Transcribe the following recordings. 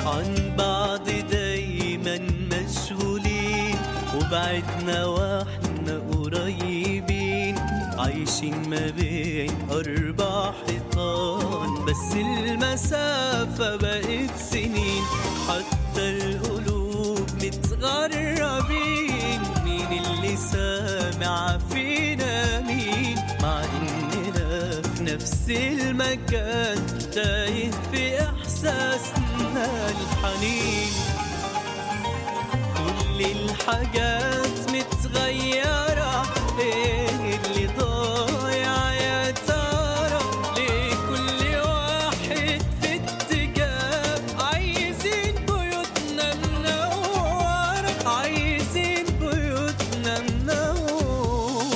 عن بعض دايما مشغولين وبعدنا واحنا قريبين عايشين ما بين أربع حيطان بس المسافة بقت سنين حتى القلوب متغربين مين اللي سامع فينا مين مع إننا في نفس المكان تايه في إحساسنا الحنين كل الحاجات متغيرة ايه اللي ضايع يا ترى ليه كل واحد في اتجاه عايزين بيوتنا منورة عايزين بيوتنا منورة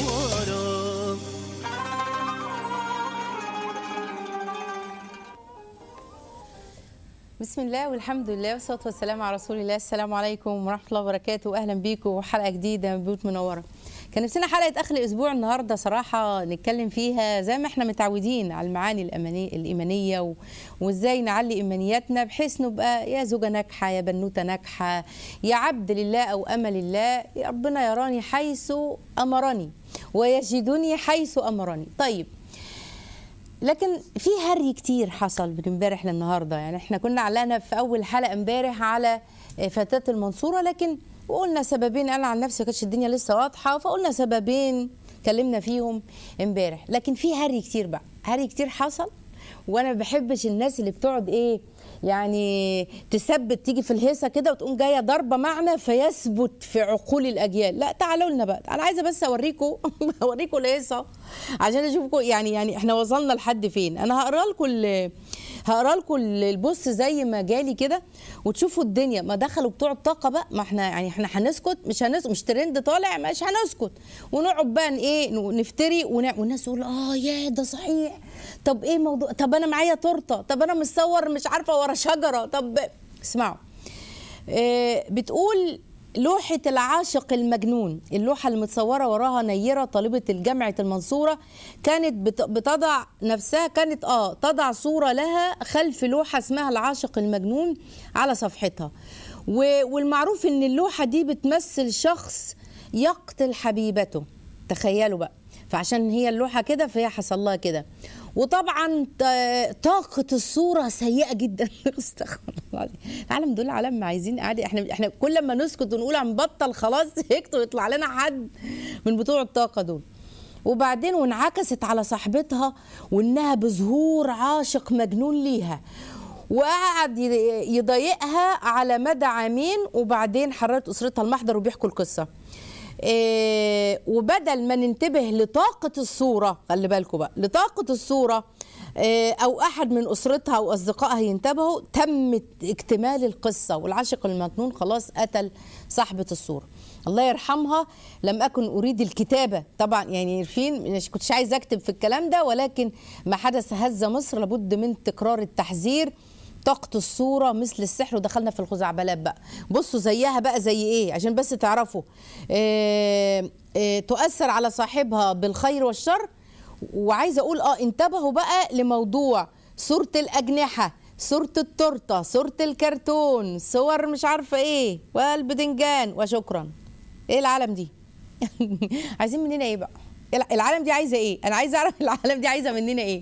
بسم الله والحمد لله والصلاه والسلام على رسول الله السلام عليكم ورحمه الله وبركاته واهلا بيكم وحلقه جديده من بيوت منوره كان نفسنا حلقه اخر الاسبوع النهارده صراحه نتكلم فيها زي ما احنا متعودين على المعاني الأماني الايمانيه و... وازاي نعلي ايمانياتنا بحيث نبقى يا زوجه ناجحه يا بنوته ناجحه يا عبد لله او امل الله يا ربنا يراني حيث امرني ويجدني حيث امرني طيب لكن في هري كتير حصل من امبارح للنهارده يعني احنا كنا علقنا في اول حلقه امبارح على فتاه المنصوره لكن وقلنا سببين انا عن نفسي ما كانتش الدنيا لسه واضحه فقلنا سببين اتكلمنا فيهم امبارح لكن في هري كتير بقى هري كتير حصل وانا ما بحبش الناس اللي بتقعد ايه يعني تثبت تيجي في الهيصه كده وتقوم جايه ضربه معنى فيثبت في عقول الاجيال لا تعالوا لنا بقى انا عايزه بس اوريكم اوريكم الهيصه عشان اشوفكم يعني يعني احنا وصلنا لحد فين انا هقرا لكم ال- هقرا لكم البوست زي ما جالي كده وتشوفوا الدنيا ما دخلوا بتوع الطاقه بقى ما احنا يعني احنا هنسكت مش هنسكت مش ترند طالع مش هنسكت ونقعد بقى ايه نفتري ونع- والناس تقول اه يا ده صحيح طب ايه موضوع طب انا معايا تورته طب انا متصور مش عارفه ورا شجره طب اسمعوا آه، بتقول لوحة العاشق المجنون اللوحة المتصورة وراها نيرة طالبة الجامعة المنصورة كانت بت- بتضع نفسها كانت اه تضع صورة لها خلف لوحة اسمها العاشق المجنون على صفحتها و- والمعروف ان اللوحة دي بتمثل شخص يقتل حبيبته تخيلوا بقى فعشان هي اللوحة كده فهي حصل لها كده وطبعا ط- طاقة الصورة سيئة جدا استغفر الله العظيم العالم دول عالم عايزين قاعد احنا احنا كل ما نسكت ونقول هنبطل خلاص هيك يطلع لنا حد من بتوع الطاقة دول وبعدين وانعكست على صاحبتها وانها بظهور عاشق مجنون ليها وقعد ي- يضايقها على مدى عامين وبعدين حررت اسرتها المحضر وبيحكوا القصه إيه وبدل ما ننتبه لطاقة الصورة خلي بالكم بقى لطاقة الصورة إيه أو أحد من أسرتها أو أصدقائها ينتبهوا تم اكتمال القصة والعاشق المجنون خلاص قتل صاحبة الصورة الله يرحمها لم أكن أريد الكتابة طبعا يعني عارفين مش كنتش عايز أكتب في الكلام ده ولكن ما حدث هز مصر لابد من تكرار التحذير طاقة الصورة مثل السحر ودخلنا في الخزعبلات بقى بصوا زيها بقى زي ايه عشان بس تعرفوا إيه إيه تؤثر على صاحبها بالخير والشر وعايزة اقول اه انتبهوا بقى لموضوع صورة الأجنحة صورة التورتة صورة الكرتون صور مش عارفة ايه والبدنجان وشكرا ايه العالم دي عايزين مننا ايه بقى العالم دي عايزة ايه انا عايزة اعرف العالم دي عايزة مننا ايه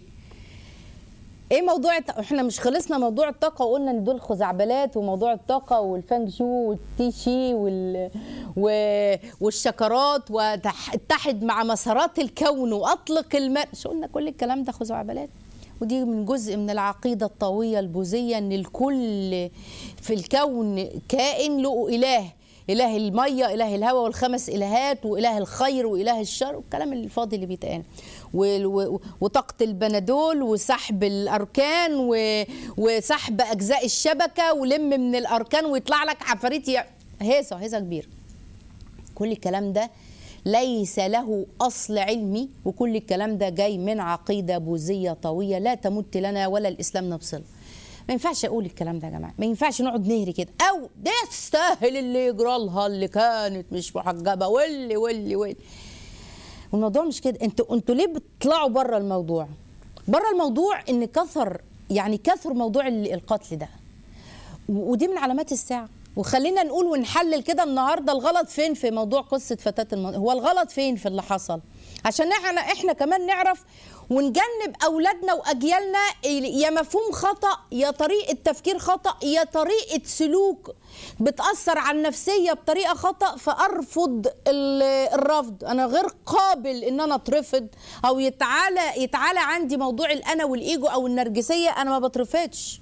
ايه موضوع الط- احنا مش خلصنا موضوع الطاقه وقلنا ان دول خزعبلات وموضوع الطاقه والفانج شو والتيشي وال... و... والشكرات واتحد مع مسارات الكون واطلق الماء مش قلنا كل الكلام ده خزعبلات ودي من جزء من العقيده الطويه البوذيه ان الكل في الكون كائن له اله اله الميه اله الهواء والخمس الهات واله الخير واله الشر والكلام الفاضي اللي بيتقال و- و- وطاقه البنادول وسحب الاركان و- وسحب اجزاء الشبكه ولم من الاركان ويطلع لك عفاريت ي- هيصه هيصه كبيره كل الكلام ده ليس له اصل علمي وكل الكلام ده جاي من عقيده بوذيه طويه لا تمت لنا ولا الاسلام نفصله ما ينفعش اقول الكلام ده يا جماعه ما ينفعش نقعد نهري كده او ده تستاهل اللي يجرى لها اللي كانت مش محجبه واللي واللي واللي والموضوع مش كده انتوا انتوا ليه بتطلعوا بره الموضوع بره الموضوع ان كثر يعني كثر موضوع ال- القتل ده و- ودي من علامات الساعه وخلينا نقول ونحلل كده النهارده الغلط فين في موضوع قصه فتاه الم... هو الغلط فين في اللي حصل عشان احنا احنا كمان نعرف ونجنب اولادنا واجيالنا يا مفهوم خطا يا طريقه تفكير خطا يا طريقه سلوك بتاثر على النفسيه بطريقه خطا فارفض ال- الرفض انا غير قابل ان انا اترفض او يتعالى يتعالى عندي موضوع الانا والايجو او النرجسيه انا ما بترفضش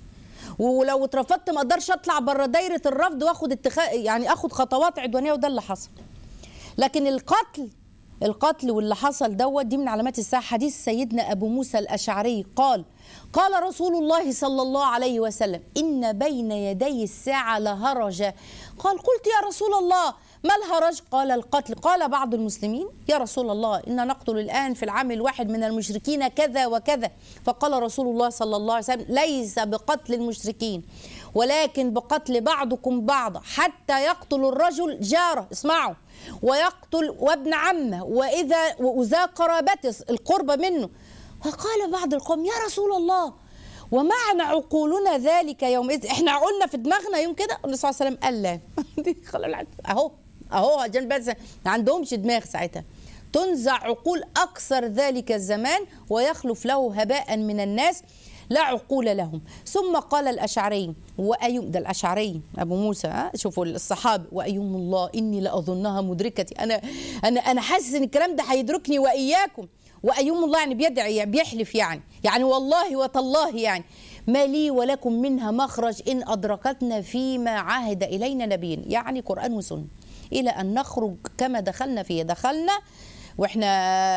ولو اترفضت ما اقدرش اطلع بره دايره الرفض واخد اتخاذ يعني اخد خطوات عدوانيه وده اللي حصل لكن القتل القتل واللي حصل دوت دي من علامات الساعه حديث سيدنا ابو موسى الاشعري قال قال رسول الله صلى الله عليه وسلم ان بين يدي الساعه لهرجا قال قلت يا رسول الله ما الهرج قال القتل قال بعض المسلمين يا رسول الله إن نقتل الآن في العام الواحد من المشركين كذا وكذا فقال رسول الله صلى الله عليه وسلم ليس بقتل المشركين ولكن بقتل بعضكم بعضا حتى يقتل الرجل جاره اسمعوا ويقتل وابن عمه وإذا وذا قرابته القربة منه فقال بعض القوم يا رسول الله ومعنى عقولنا ذلك يومئذ احنا عقولنا في دماغنا يوم كده النبي صلى الله عليه وسلم قال لا دي خلاص اهو اهو عشان بس ما عندهمش دماغ ساعتها تنزع عقول اكثر ذلك الزمان ويخلف له هباء من الناس لا عقول لهم ثم قال الاشعري وايوم ده الاشعري ابو موسى ها شوفوا الصحابه وايوم الله اني لاظنها مدركتي انا انا انا حاسس ان الكلام ده هيدركني واياكم وايوم الله يعني بيدعي بيحلف يعني يعني والله وتالله يعني ما لي ولكم منها مخرج ان ادركتنا فيما عهد الينا نبينا يعني قران وسنه الى ان نخرج كما دخلنا فيه دخلنا واحنا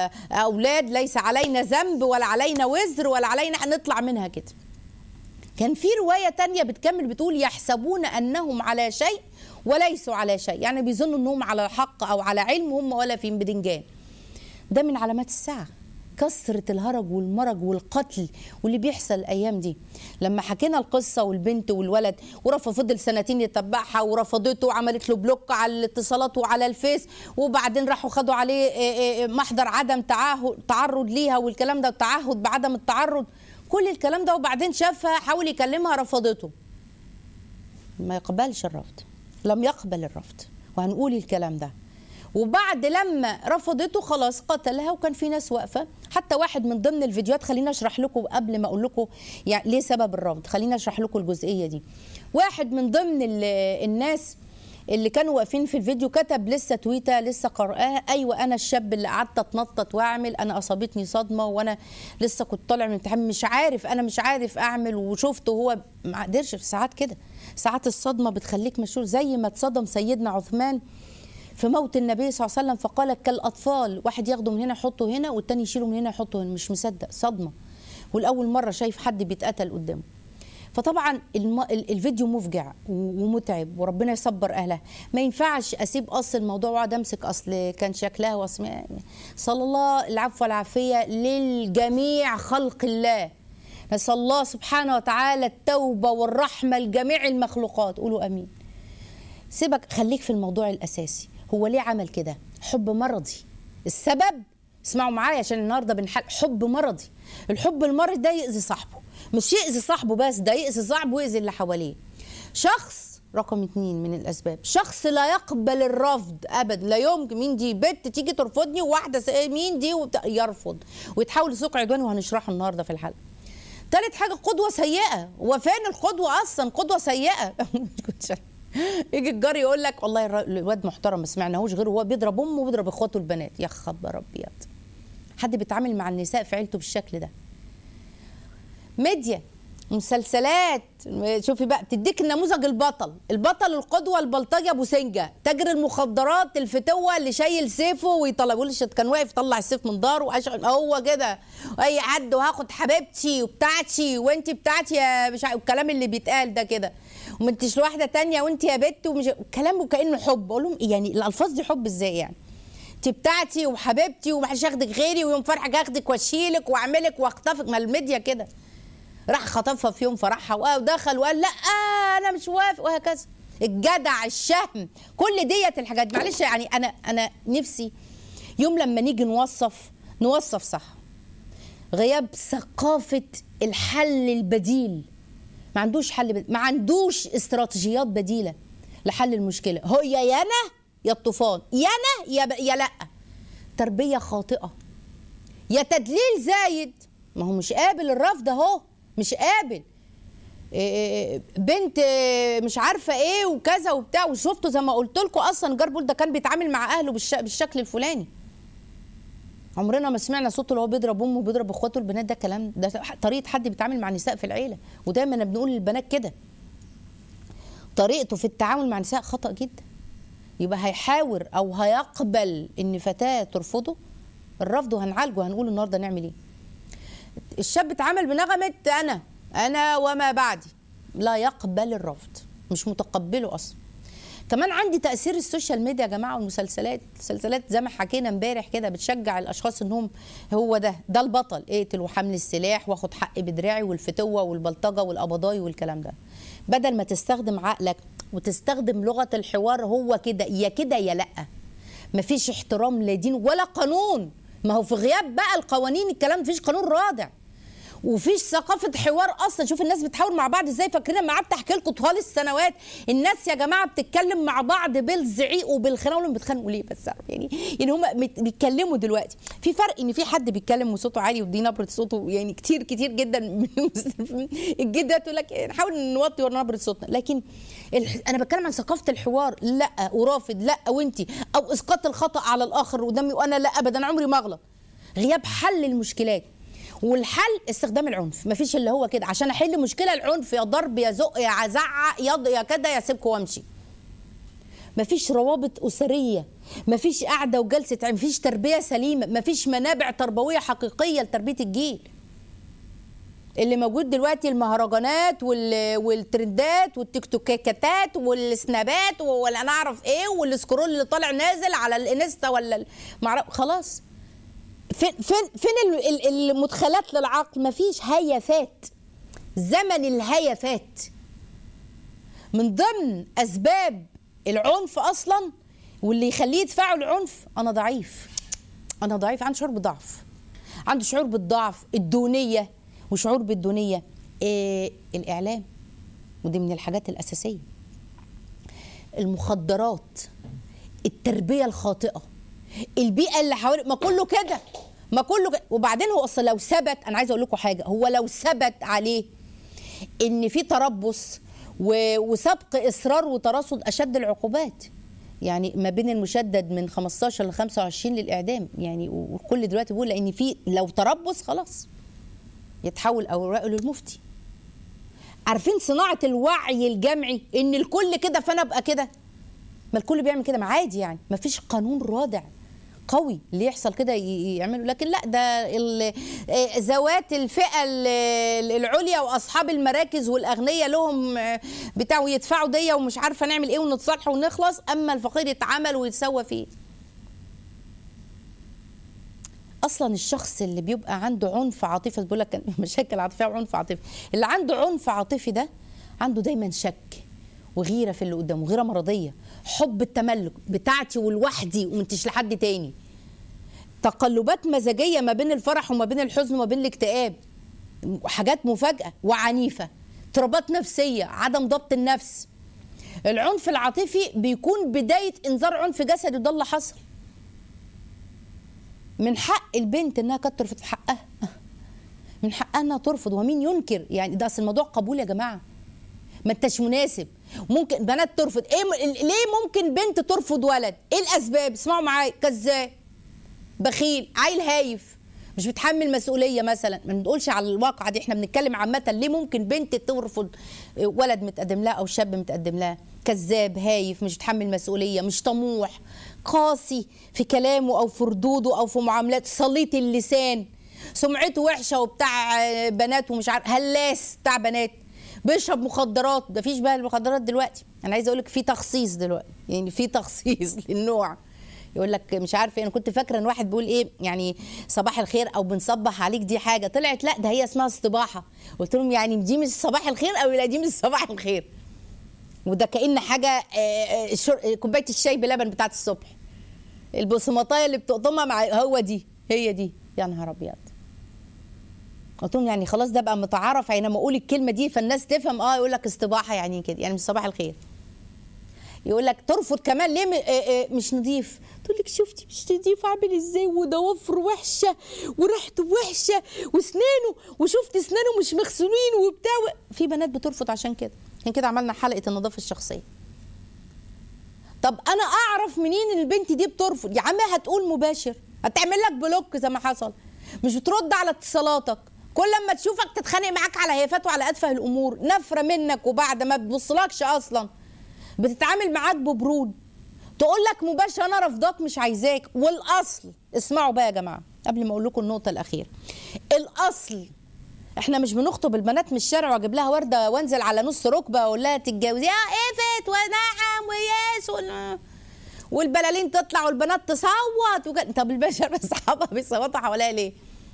اولاد ليس علينا ذنب ولا علينا وزر ولا علينا نطلع منها كده كان في روايه تانية بتكمل بتقول يحسبون انهم على شيء وليسوا على شيء يعني بيظنوا انهم على حق او على علم هم ولا في بدنجان ده من علامات الساعه كثرة الهرج والمرج والقتل واللي بيحصل الأيام دي لما حكينا القصة والبنت والولد ورفض فضل سنتين يتبعها ورفضته وعملت له بلوك على الاتصالات وعلى الفيس وبعدين راحوا خدوا عليه محضر عدم تعهد تعرض ليها والكلام ده التعهد بعدم التعرض كل الكلام ده وبعدين شافها حاول يكلمها رفضته ما يقبلش الرفض لم يقبل الرفض وهنقول الكلام ده وبعد لما رفضته خلاص قتلها وكان في ناس واقفه حتى واحد من ضمن الفيديوهات خلينا اشرح لكم قبل ما اقول لكم يعني ليه سبب الرفض خلينا اشرح لكم الجزئيه دي واحد من ضمن الناس اللي كانوا واقفين في الفيديو كتب لسه تويته لسه قرأها ايوه انا الشاب اللي قعدت اتنطط واعمل انا اصابتني صدمه وانا لسه كنت طالع من امتحان مش عارف انا مش عارف اعمل وشفته هو ما قدرش في ساعات كده ساعات الصدمه بتخليك مشهور زي ما اتصدم سيدنا عثمان في موت النبي صلى الله عليه وسلم فقال كالاطفال واحد ياخده من هنا يحطه هنا والتاني يشيله من هنا يحطه هنا مش مصدق صدمه والاول مره شايف حد بيتقتل قدامه فطبعا الم... الفيديو مفجع ومتعب وربنا يصبر اهلها ما ينفعش اسيب اصل الموضوع واقعد امسك اصل كان شكلها واسمها صلى الله العفو والعافيه للجميع خلق الله نسال الله سبحانه وتعالى التوبه والرحمه لجميع المخلوقات قولوا امين سيبك خليك في الموضوع الاساسي هو ليه عمل كده حب مرضي السبب اسمعوا معايا عشان النهارده بنحل حب مرضي الحب المرضي ده يأذي صاحبه مش يأذي صاحبه بس ده يأذي صاحبه ويأذي اللي حواليه شخص رقم اتنين من الاسباب شخص لا يقبل الرفض ابدا لا يمكن مين دي بنت تيجي ترفضني وواحده مين دي وبت... يرفض ويتحول لسوق عدواني وهنشرحه النهارده في الحلقه تالت حاجه قدوه سيئه وفين القدوه اصلا قدوه سيئه يجي الجار يقول لك والله الواد محترم ما سمعناهوش غير هو بيضرب امه وبيضرب اخواته البنات يا خبر ابيض حد بيتعامل مع النساء في عيلته بالشكل ده ميديا مسلسلات شوفي بقى بتديك النموذج البطل البطل القدوه البلطجي ابو سنجه تاجر المخدرات الفتوه اللي شايل سيفه ويطلع بيقول كان واقف طلع السيف من داره واشعل هو كده اي حد وهاخد حبيبتي وبتاعتي وانت بتاعتي يا مش الكلام اللي بيتقال ده كده وما انتش لواحده تانية وانت يا بت ومش كلامه كانه حب اقول لهم يعني الالفاظ دي حب ازاي يعني انت بتاعتي وحبيبتي ومحدش ياخدك غيري ويوم فرحك اخدك واشيلك واعملك واخطفك ما الميديا كده راح خطفها في يوم فرحها ودخل وقال لا انا مش وافق وهكذا الجدع الشهم كل ديت الحاجات معلش يعني انا انا نفسي يوم لما نيجي نوصف نوصف صح غياب ثقافه الحل البديل ما عندوش حل بد... ما عندوش استراتيجيات بديله لحل المشكله هو يا يا انا يا الطوفان يا انا يا ب... يا لا تربيه خاطئه يا تدليل زايد ما هو مش قابل الرفض اهو مش قابل إيه، بنت إيه، مش عارفه ايه وكذا وبتاع وشفته زي ما قلت لكم اصلا جاربول ده كان بيتعامل مع اهله بالش... بالشكل الفلاني عمرنا ما سمعنا صوته اللي هو بيضرب امه وبيضرب اخواته البنات ده كلام ده طريقه حد بيتعامل مع النساء في العيله ودايما بنقول للبنات كده طريقته في التعامل مع النساء خطا جدا يبقى هيحاور او هيقبل ان فتاه ترفضه الرفض وهنعالجه هنقول النهارده نعمل ايه الشاب اتعامل بنغمه انا انا وما بعدي لا يقبل الرفض مش متقبله اصلا كمان عندي تاثير السوشيال ميديا يا جماعه والمسلسلات المسلسلات زي ما حكينا امبارح كده بتشجع الاشخاص انهم هو ده ده البطل اقتل وحمل السلاح واخد حقي بدراعي والفتوه والبلطجه والقبضاي والكلام ده بدل ما تستخدم عقلك وتستخدم لغه الحوار هو كده يا كده يا لا مفيش احترام لا دين ولا قانون ما هو في غياب بقى القوانين الكلام مفيش قانون رادع وفيش ثقافه حوار اصلا شوف الناس بتحاور مع بعض ازاي فاكرين لما قعدت احكي لكم طوال السنوات الناس يا جماعه بتتكلم مع بعض بالزعيق وبالخناقه ولا بتتخانقوا ليه بس يعني يعني هم بيتكلموا دلوقتي في فرق ان في حد بيتكلم وصوته عالي ودي نبره صوته يعني كتير كتير جدا من الجد تقول لك نحاول نوطي ورا نبره صوتنا لكن ال- انا بتكلم عن ثقافه الحوار لا ورافض لا وانتي او اسقاط الخطا على الاخر قدامي وانا لا ابدا عمري ما اغلط غياب حل المشكلات والحل استخدام العنف مفيش اللي هو كده عشان احل مشكله العنف يا ضرب يا زق يا زعق يا يا كده يا سيبكوا وامشي مفيش روابط اسريه مفيش قعده وجلسه عين مفيش تربيه سليمه مفيش منابع تربويه حقيقيه لتربيه الجيل اللي موجود دلوقتي المهرجانات وال... والترندات والتيك توكات والسنابات ولا انا اعرف ايه والسكرول اللي طالع نازل على الانستا ولا ال- معرف خلاص فين فين فين ال- ال- المدخلات للعقل مفيش هيفات زمن الهيفات من ضمن اسباب العنف اصلا واللي يخليه يدفعه العنف انا ضعيف انا ضعيف عنده شعور بالضعف عنده شعور بالضعف الدونيه وشعور بالدونيه إيه الاعلام ودي من الحاجات الاساسيه المخدرات التربيه الخاطئه البيئه اللي حوالي ما كله كده ما كله كده. وبعدين هو اصلا لو ثبت انا عايزه اقول لكم حاجه هو لو ثبت عليه ان في تربص و- وسبق اصرار وترصد اشد العقوبات يعني ما بين المشدد من 15 ل 25 للاعدام يعني والكل دلوقتي بيقول لان في لو تربص خلاص يتحول اوراقه للمفتي عارفين صناعه الوعي الجمعي ان الكل كده فانا ابقى كده ما الكل بيعمل كده ما عادي يعني ما فيش قانون رادع قوي اللي يحصل كده ي- يعملوا لكن لا ده ال- آه، ذوات الفئه ال- العليا واصحاب المراكز والاغنياء لهم آه، بتاع ويدفعوا ديه ومش عارفه نعمل ايه ونتصالح ونخلص اما الفقير يتعمل ويتسوى فيه اصلا الشخص اللي بيبقى عنده عنف عاطفي بيقول لك مشاكل عاطفيه وعنف عاطفي اللي عنده عنف عاطفي ده عنده دايما شك وغيره في اللي قدامه غيره مرضيه حب التملك بتاعتي ولوحدي ومنتش لحد تاني تقلبات مزاجيه ما بين الفرح وما بين الحزن وما بين الاكتئاب حاجات مفاجاه وعنيفه اضطرابات نفسيه عدم ضبط النفس العنف العاطفي بيكون بدايه انذار عنف جسدي وده اللي حصل من حق البنت انها كانت ترفض حقها من حقها انها ترفض ومين ينكر يعني ده اصل الموضوع قبول يا جماعه ما انتش مناسب ممكن بنات ترفض ايه م- ليه ممكن بنت ترفض ولد ايه الاسباب اسمعوا معايا كذاب بخيل عيل هايف مش بتحمل مسؤوليه مثلا ما بنقولش على الواقع دي احنا بنتكلم عامه ليه ممكن بنت ترفض ولد متقدم لها او شاب متقدم لها كذاب هايف مش بتحمل مسؤوليه مش طموح قاسي في كلامه او في ردوده او في معاملات سليط اللسان سمعته وحشه وبتاع آه، بنات ومش عارف هلاس بتاع بنات بيشرب مخدرات ده فيش بقى المخدرات دلوقتي انا عايزه اقول لك في تخصيص دلوقتي يعني في تخصيص للنوع يقول لك مش عارف إيه، انا كنت فاكره ان واحد بيقول ايه يعني صباح الخير او بنصبح عليك دي حاجه طلعت لا ده هي اسمها استباحه قلت لهم يعني دي مش صباح الخير او لا دي مش صباح الخير وده كأن حاجه آه، آه، شر- كوبايه الشاي بلبن بتاعت الصبح البصمطايه اللي بتقطمها مع هو دي هي دي يا نهار ابيض قلت لهم يعني خلاص ده بقى متعارف يعني لما اقول الكلمه دي فالناس تفهم اه يقول لك استباحه يعني كده يعني مش صباح الخير يقول لك ترفض كمان ليه م- آه، آه، مش نظيف تقول لك شفتي مش نظيف عامل ازاي وضوافره وحشه وريحته وحشه واسنانه وشفت اسنانه مش مغسولين وبتاع و- في بنات بترفض عشان كده عشان كده عملنا حلقه النظافه الشخصيه طب انا اعرف منين ان البنت دي بترفض يا عم هتقول مباشر هتعمل لك بلوك زي ما حصل مش بترد على اتصالاتك كل لما تشوفك تتخانق معاك على هيفات وعلى اتفه الامور نفره منك وبعد ما بتبصلكش اصلا بتتعامل معاك ببرود تقول لك مباشر انا رافضاك مش عايزاك والاصل اسمعوا بقى يا جماعه قبل ما اقول لكم النقطه الاخيره الاصل احنا مش بنخطب البنات من الشارع واجيب لها ورده وانزل على نص ركبه واقول لها تتجوزي يا ايفت ونعم وياس ون- والبلالين تطلع والبنات تصوت وك... طب البشر اصحابها بيصوتوا حواليها ليه؟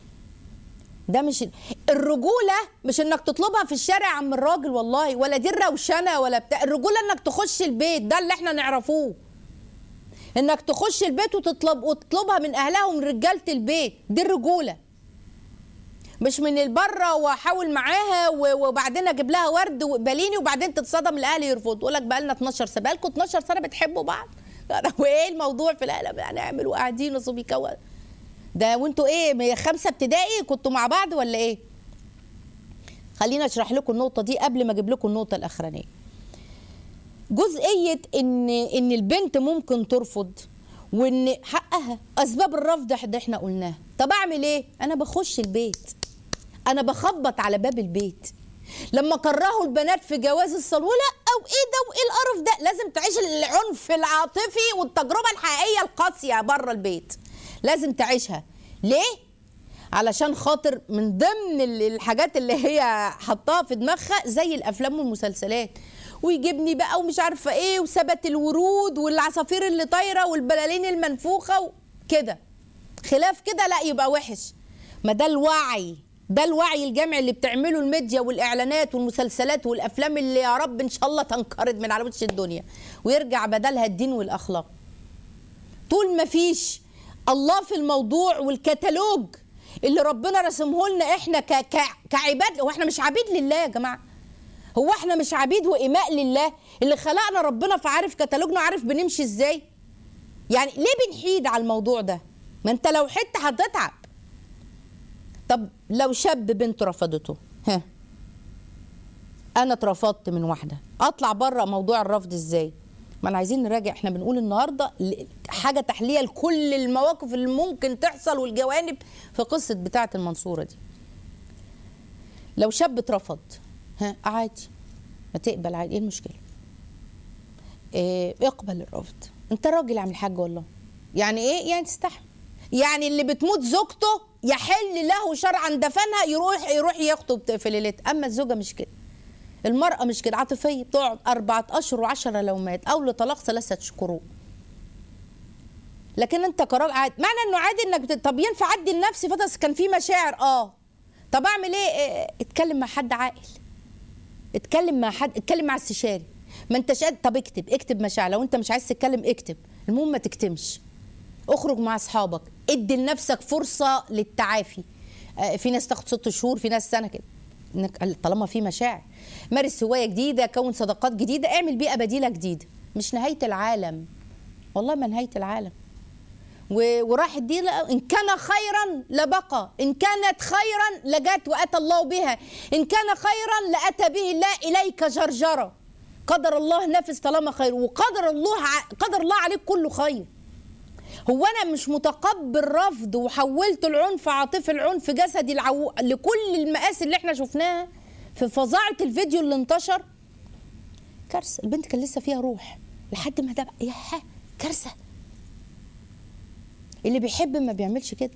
ده مش الرجوله مش انك تطلبها في الشارع يا عم الراجل والله ولا دي الروشنه ولا بتاع الرجوله انك تخش البيت ده اللي احنا نعرفوه انك تخش البيت وتطلب وتطلبها من اهلها ومن رجاله البيت دي الرجوله مش من البره واحاول معاها و- وبعدين اجيب لها ورد وقبليني وبعدين تتصدم الاهل يرفضوا يقول لك بقى لنا 12 سنه بقالكم 12 سنه بتحبوا بعض وايه الموضوع في الاهل هنعمل وقاعدين وبيكون ده وانتوا ايه من خمسه ابتدائي كنتوا مع بعض ولا ايه خلينا اشرح لكم النقطه دي قبل ما اجيب لكم النقطه الاخرانيه جزئيه ان ان البنت ممكن ترفض وان حقها اسباب الرفض ده احنا قلناها طب اعمل ايه انا بخش البيت انا بخبط على باب البيت لما كرهوا البنات في جواز الصالون لا او ايه ده وايه القرف ده لازم تعيش العنف العاطفي والتجربه الحقيقيه القاسيه بره البيت لازم تعيشها ليه علشان خاطر من ضمن ال- الحاجات اللي هي حطاها في دماغها زي الافلام والمسلسلات ويجيبني بقى ومش عارفه ايه وثبت الورود والعصافير اللي طايره والبلالين المنفوخه وكده خلاف كده لا يبقى وحش ما ده الوعي ده الوعي الجمعي اللي بتعمله الميديا والاعلانات والمسلسلات والافلام اللي يا رب ان شاء الله تنقرض من على وش الدنيا ويرجع بدلها الدين والاخلاق طول ما فيش الله في الموضوع والكتالوج اللي ربنا رسمه لنا احنا ك... ك... كعباد هو احنا مش عبيد لله يا جماعه هو احنا مش عبيد واماء لله اللي خلقنا ربنا فعارف كتالوجنا وعارف بنمشي ازاي يعني ليه بنحيد على الموضوع ده ما انت لو حت هتتعب طب لو شاب بنت رفضته ها انا اترفضت من واحده اطلع بره موضوع الرفض ازاي ما انا عايزين نراجع احنا بنقول النهارده ل- حاجه تحليه لكل المواقف اللي ممكن تحصل والجوانب في قصه بتاعه المنصوره دي لو شاب اترفض ها عادي ما تقبل عادي ايه المشكله إيه اقبل الرفض انت راجل يا عم الحاج والله يعني ايه يعني تستحمل يعني اللي بتموت زوجته يحل له شرعا دفنها يروح يروح يخطب في ليلتها اما الزوجه مش كده المرأة مش كده عاطفية بتقعد أربعة أشهر وعشرة لو مات أو لطلاق ثلاثة شهور لكن أنت كراجل عادي معنى إنه عادي إنك بت... طب ينفع أعدي لنفسي فترة كان في مشاعر أه طب أعمل إيه؟ إيه اتكلم مع حد عاقل اتكلم مع حد اتكلم مع استشاري ما انتش قادر طب اكتب اكتب مشاعر لو انت مش عايز تتكلم اكتب المهم ما تكتمش اخرج مع اصحابك ادي لنفسك فرصه للتعافي آه، في ناس تاخد ست شهور في ناس سنه كده انك طالما في مشاعر مارس هوايه جديده كون صداقات جديده اعمل بيئه بديله جديده مش نهايه العالم والله ما نهايه العالم و- وراحت دي لا- ان كان خيرا لبقى ان كانت خيرا لجت واتى الله بها ان كان خيرا لاتى به الله اليك جرجره قدر الله نفس طالما خير وقدر الله ع- قدر الله عليك كله خير هو انا مش متقبل رفض وحولت العنف عاطفي العنف جسدي العو... لكل المآسي اللي احنا شفناها في فظاعه الفيديو اللي انتشر كارثه البنت كان لسه فيها روح لحد ما ده بقى- يا كارثه اللي بيحب ما بيعملش كده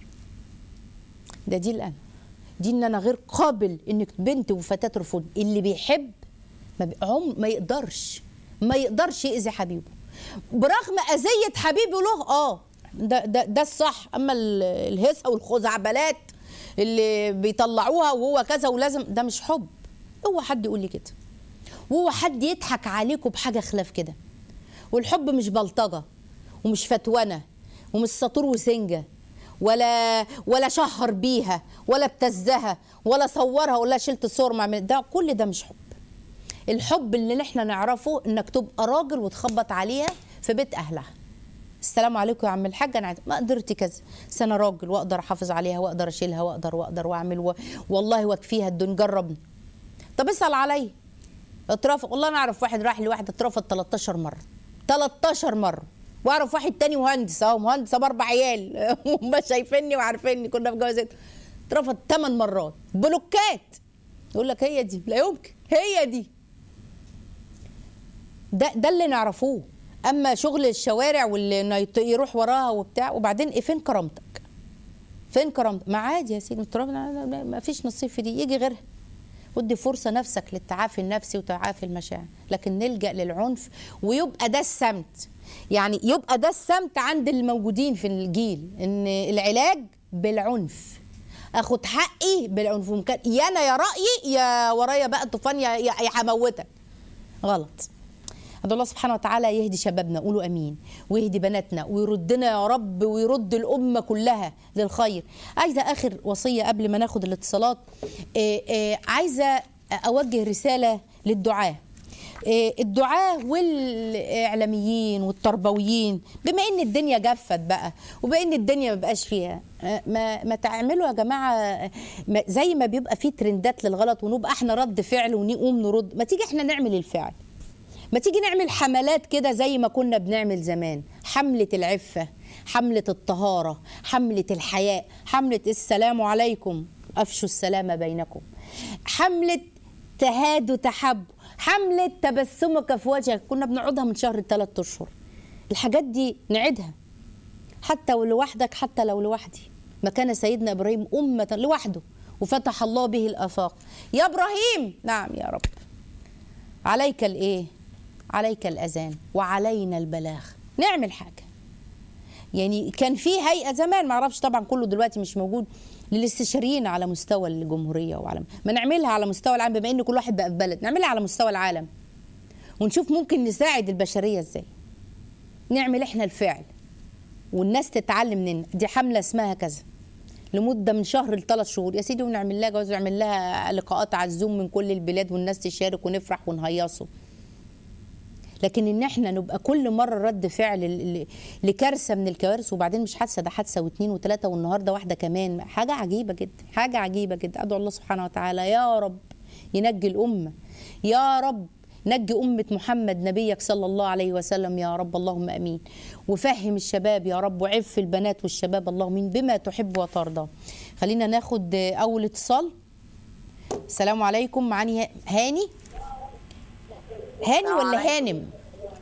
ده دي الان دي ان انا غير قابل انك بنت وفتاه ترفض اللي بيحب ما بي... عم ما يقدرش ما يقدرش يأذي حبيبه برغم اذيه حبيبه له اه ده ده ده الصح اما ال- الهيصه والخزعبلات اللي بيطلعوها وهو كذا ولازم ده مش حب هو حد يقول لي كده وهو حد يضحك عليكم بحاجه خلاف كده والحب مش بلطجه ومش فتونه ومش سطور وسنجه ولا ولا شهر بيها ولا ابتزها ولا صورها ولا شلت صور مع من- ده كل ده مش حب الحب اللي احنا نعرفه انك تبقى راجل وتخبط عليها في بيت اهلها السلام عليكم يا عم الحاج انا عايز- ما قدرت كذا بس انا راجل واقدر احافظ عليها واقدر اشيلها واقدر واقدر واعمل و... والله واكفيها الدنيا جربني طب اسال عليا اترفض والله انا اعرف واحد راح لواحد اترفض 13 مره 13 مره واعرف واحد تاني مهندس اهو مهندس ابو اربع عيال هم شايفيني وعارفيني كنا في جوازات اترفض 8 مرات بلوكات يقول لك هي دي لا يمكن هي دي ده ده اللي نعرفوه اما شغل الشوارع واللي إنه يت- يروح وراها وبتاع وبعدين ايه فين كرامتك فين كرامتك ما عادي يا سيدي التراب ما فيش نصيب في دي يجي غيرها ودي فرصة نفسك للتعافي النفسي وتعافي المشاعر لكن نلجأ للعنف ويبقى ده السمت يعني يبقى ده السمت عند الموجودين في الجيل ان العلاج بالعنف اخد حقي بالعنف ممكن يا انا يا رأيي يا ورايا بقى طوفان يا يا يا هموتك غلط ادعو الله سبحانه وتعالى يهدي شبابنا قولوا امين ويهدي بناتنا ويردنا يا رب ويرد الامه كلها للخير عايزه اخر وصيه قبل ما ناخد الاتصالات إيه إيه عايزه اوجه رساله للدعاه إيه الدعاه والاعلاميين والتربويين بما ان الدنيا جفت بقى وبما ان الدنيا ما بقاش فيها آه، ما ما تعملوا يا جماعه آه، ما- زي ما بيبقى في ترندات للغلط ونبقى احنا رد فعل ونقوم نرد ما تيجي احنا نعمل الفعل ما تيجي نعمل حملات كده زي ما كنا بنعمل زمان حملة العفة حملة الطهارة حملة الحياء حملة السلام عليكم أفشوا السلام بينكم حملة تهاد تحب حملة تبسمك في وجهك كنا بنقعدها من شهر ثلاثة أشهر الحاجات دي نعيدها حتى لو لوحدك حتى لو لوحدي ما كان سيدنا إبراهيم أمة لوحده وفتح الله به الآفاق يا إبراهيم نعم يا رب عليك الايه عليك الاذان وعلينا البلاغ نعمل حاجه يعني كان في هيئه زمان ما اعرفش طبعا كله دلوقتي مش موجود للاستشاريين على مستوى الجمهوريه وعلى ما نعملها على مستوى العالم بما ان كل واحد بقى في بلد نعملها على مستوى العالم ونشوف ممكن نساعد البشريه ازاي نعمل احنا الفعل والناس تتعلم مننا دي حمله اسمها كذا لمده من شهر لثلاث شهور يا سيدي ونعمل لها جواز ونعمل لها لقاءات على الزوم من كل البلاد والناس تشارك ونفرح ونهيصوا لكن ان احنا نبقى كل مره رد فعل ل- ل- لكارثه من الكوارث وبعدين مش حادثه ده حادثه واثنين وثلاثه والنهارده واحده كمان حاجه عجيبه جدا حاجه عجيبه جدا ادعو الله سبحانه وتعالى يا رب ينجي الامه يا رب نجي أمة محمد نبيك صلى الله عليه وسلم يا رب اللهم أمين وفهم الشباب يا رب وعف البنات والشباب اللهم أمين بما تحب وترضى خلينا ناخد أول اتصال السلام عليكم معاني هاني هاني ولا هانم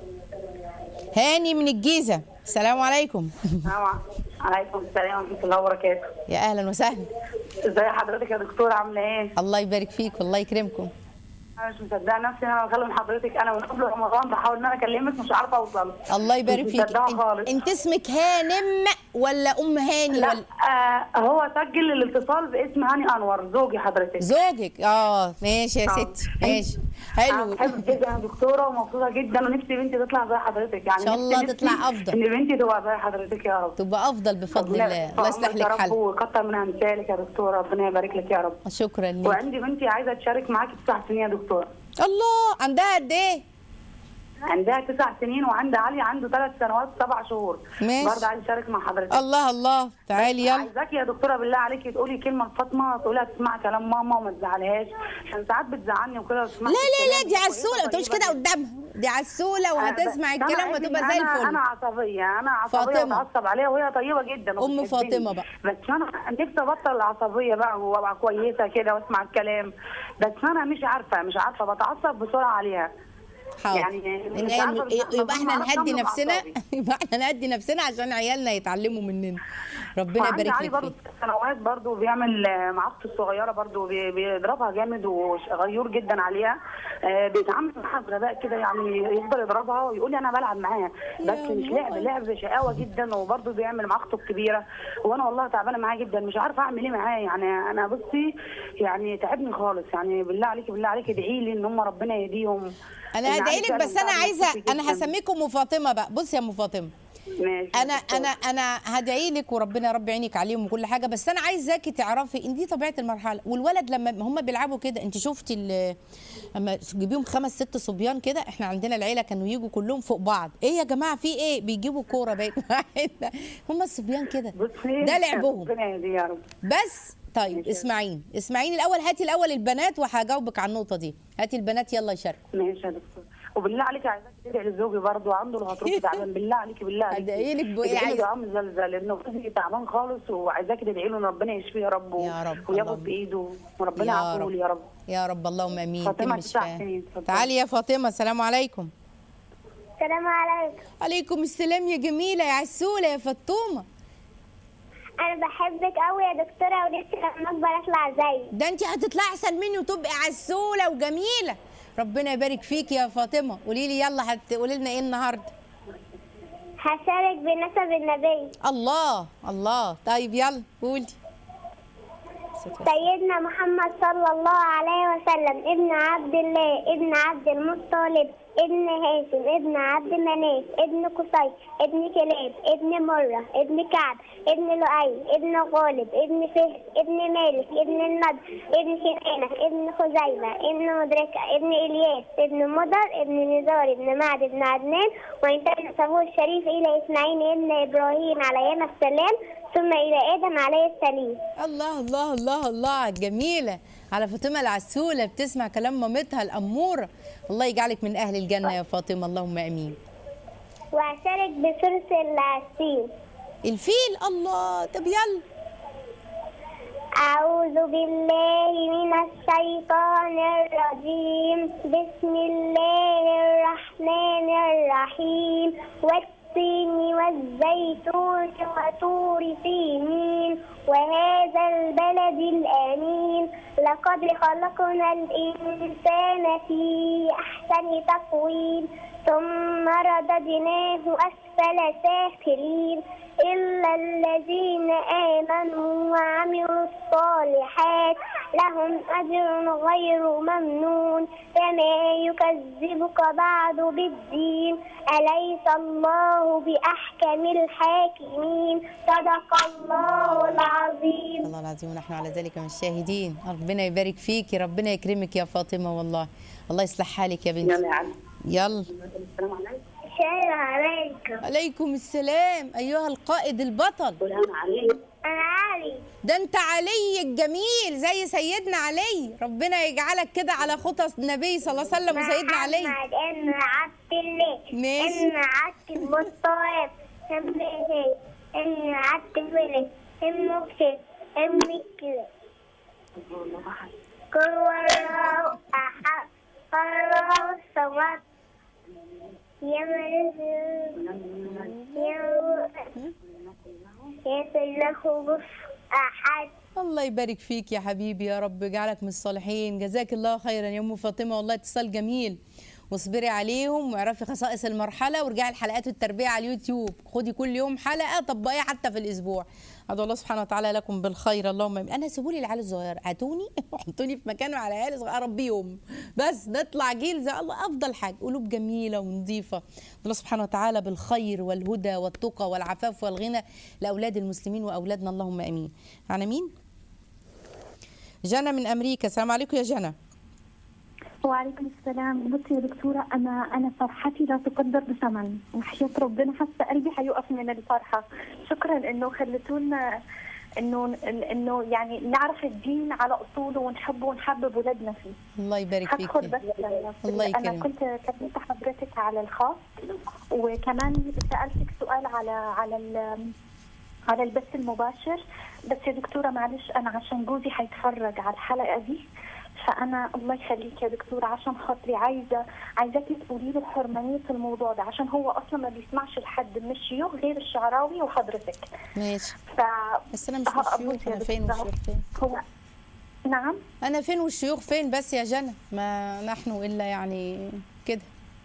هاني من الجيزة السلام عليكم السلام عليكم السلام ورحمة الله وبركاته. يا أهلا وسهلا ازي حضرتك يا دكتورة عاملة ايه؟ الله يبارك فيك والله يكرمكم أنا مش مصدقة نفسي إن أنا بكلم حضرتك أنا من قبل رمضان بحاول إن أنا أكلمك مش عارفة أوصل. الله يبارك مش فيك مصدقة انت, خالص. انت اسمك هانم ولا ام هاني لا ولا آه هو سجل الاتصال باسم هاني أنور زوجي حضرتك. زوجك اه ماشي يا آه. ستي ماشي أنا حلو بحبك جدا يا دكتورة ومبسوطة جدا ونفسي بنتي تطلع زي حضرتك يعني إن شاء الله نفسي- تطلع نفسي أفضل. إن بنتي تبقى زي حضرتك يا رب. تبقى افضل بفضل ربنا الله يبارك الله في يصلح عمرك يا لك رب حل ويكتر من امثالك يا دكتورة ربنا يبارك لك يا رب. شكرا لك وعندي بنتي عايزة تشارك معاكي تسع سنين يا دكتورة. الله عندها قد ايه عندها تسع سنين وعند علي عنده ثلاث سنوات سبع شهور ماشي. برضه عايز اشارك مع حضرتك الله الله تعالي يلا عايزاكي يا دكتوره بالله عليكي تقولي كلمه لفاطمه تقولها تسمع كلام ماما وما تزعلهاش عشان ساعات بتزعلني وكده وتسمع لا لا لا دي عسوله ما تقولش كده قدامها دي عسوله وهتسمع الكلام وتبقى زي انا الفل عصبيه انا عصبيه فاطمة. واتعصب عليها وهي طيبه جدا أم وبتحبني. فاطمة بقى. بس انا نفسي ابطل العصبيه بقى وابقى كويسه كده واسمع الكلام بس انا مش عارفه مش عارفه بتعصب بسرعه عليها حاضر يعني إن مش هي- عارفة بس- يبقى بس احنا ما أعرفش نهدي أملك نفسنا أعصابي. يبقى احنا نهدي نفسنا عشان عيالنا يتعلموا مننا ربنا وعندي يبارك علي لك برضه فيك ست سنوات برضه بيعمل آه، مع اخته الصغيره برضه بي- بيضربها جامد وغيور جدا عليها آه، بيتعامل معاها بغباء كده يعني يفضل يضربها ويقول لي انا بلعب معاها بس يا مش لعب لعب شقاوه جدا وبرضه بيعمل مع اخته الكبيره وانا والله تعبانه معاه جدا مش عارفه اعمل ايه معاه يعني انا بصي يعني تعبني خالص يعني بالله عليكي بالله عليكي ادعي لي ان هم ربنا يهديهم انا إن هدعي علي لك فعلاً بس انا تعب عايزه نفسي انا جداً. هسميكم ام فاطمه بقى بصي يا ام فاطمه ماشي انا انا انا هدعي لك وربنا يا رب يعينك عليهم وكل حاجه بس انا عايزاكي تعرفي ان دي طبيعه المرحله والولد لما هم بيلعبوا كده انت شفتي ال- لما تجيبيهم خمس ست صبيان كده احنا عندنا العيله كانوا يجوا كلهم فوق بعض ايه يا جماعه في ايه بيجيبوا كوره باين هم الصبيان كده بصي ده لعبهم ربنا يهديه يا رب بس طيب اسمعيني اسمعيني الاول هاتي الاول البنات وهجاوبك على النقطه دي هاتي البنات يلا يشاركوا ماشي يا دكتور وبالله عليك عايزاك تدعي لزوجي برضه عنده الغضروف تعبان بالله عليكي بالله عليكي أدعي لك بإيه ادعي عايز- له دعاء مزلزل لانه جوزي تعبان خالص وعايزاك تدعي له ان ربنا يشفيه يا رب يا رب، وياخد اللهم. بايده وربنا يا يعفو رب. لي يا رب يا رب اللهم امين فاطمة تم تسع الشفاء. سنين، اتفضلي. تعالي يا فاطمه السلام عليكم السلام عليكم عليكم السلام يا جميله يا عسوله يا فطومه انا بحبك قوي يا دكتوره ونفسي لما اكبر اطلع زيك ده انت هتطلعي احسن مني وتبقي عسوله وجميله ربنا يبارك فيك يا فاطمه قولي لي يلا هتقولي لنا ايه النهارده هشارك بنسب النبي الله الله طيب يلا قولي سيدنا محمد صلى الله عليه وسلم ابن عبد الله ابن عبد المطلب ابن هاشم ابن عبد مناف ابن قصي ابن كلاب ابن مرة ابن كعب ابن لؤي ابن غالب ابن فهر ابن مالك ابن النضر ابن كنانة ابن خزيمة ابن مدركة ابن إلياس ابن مضر ابن نزار ابن معد ابن عدنان وانتهى نسبه الشريف إلى إسماعيل ابن إبراهيم عليهما السلام ثم إلى آدم عليه السلام الله الله الله الله جميلة على فاطمة العسولة بتسمع كلام مامتها الأمورة الله يجعلك من أهل الجنة يا فاطمة اللهم أمين وأشارك بثلث العسين الفيل الله طب يلا أعوذ بالله من الشيطان الرجيم بسم الله الرحمن الرحيم والتين والزيتون وطور سينين وهذا البلد الآمين لقد خلقنا الإنسان في أحسن تقويم ثم رددناه أسفل سافلين إلا الذين آمنوا وعملوا الصالحات لهم أجر غير ممنون فما يكذبك بعد بالدين أليس الله بأحكم الحاكمين صدق الله العظيم الله العظيم ونحن على ذلك من الشاهدين ربنا يبارك فيكي ربنا يكرمك يا فاطمة والله الله يصلح حالك يا بنتي يلا يا علي يلا السلام عليكم السلام عليكم عليكم السلام أيها القائد البطل سلام عليكم أنا علي ده انت علي الجميل زي سيدنا علي ربنا يجعلك كده على خطى النبي صلى الله عليه وسلم وسيدنا علي محمد ابن عبد الله ماشي. ابن عبد المطلب ابن هي ابن عبد الولد ابن مكسر ابن الكلاب كل الله أحد الله الصمد يسلخ أحد الله يبارك فيك يا حبيبي يا رب يجعلك من الصالحين جزاك الله خيرا يا ام فاطمه والله اتصال جميل واصبري عليهم واعرفي خصائص المرحله وارجعي لحلقات التربيه على اليوتيوب خدي كل يوم حلقه طبقيها حتى في الاسبوع ادعو الله سبحانه وتعالى لكم بالخير اللهم امين انا سيبوا لي العيال الصغيره هاتوني وحطوني في مكان على عيال صغيره اربيهم بس نطلع جيل زي الله افضل حاجه قلوب جميله ونظيفه الله سبحانه وتعالى بالخير والهدى والتقى والعفاف والغنى لاولاد المسلمين واولادنا اللهم امين على مين جنى من امريكا السلام عليكم يا جنى وعليكم السلام بصي يا دكتورة أنا أنا فرحتي لا تقدر بثمن وحياة ربنا حاسة قلبي هيقف من الفرحة شكرا إنه خليتونا إنه إنه يعني نعرف الدين على أصوله ونحبه ونحبب ولادنا فيه الله يبارك فيك هدخل بس الله أنا يكرمك. كنت كلمت حضرتك على الخاص وكمان سألتك سؤال على على ال- على البث المباشر بس يا دكتورة معلش أنا عشان جوزي هيتفرج على الحلقة دي فأنا الله يخليك يا دكتورة عشان خاطري عايزة عايزاكي تقولي له حرمانية الموضوع ده عشان هو أصلا ما بيسمعش لحد من الشيوخ غير الشعراوي وحضرتك ماشي ف بس انا مش ه- والشيوخ بصي يا انا فين دكتورة، والشيوخ فين هو نعم انا فين والشيوخ فين بس يا جنى ما نحن الا يعني كده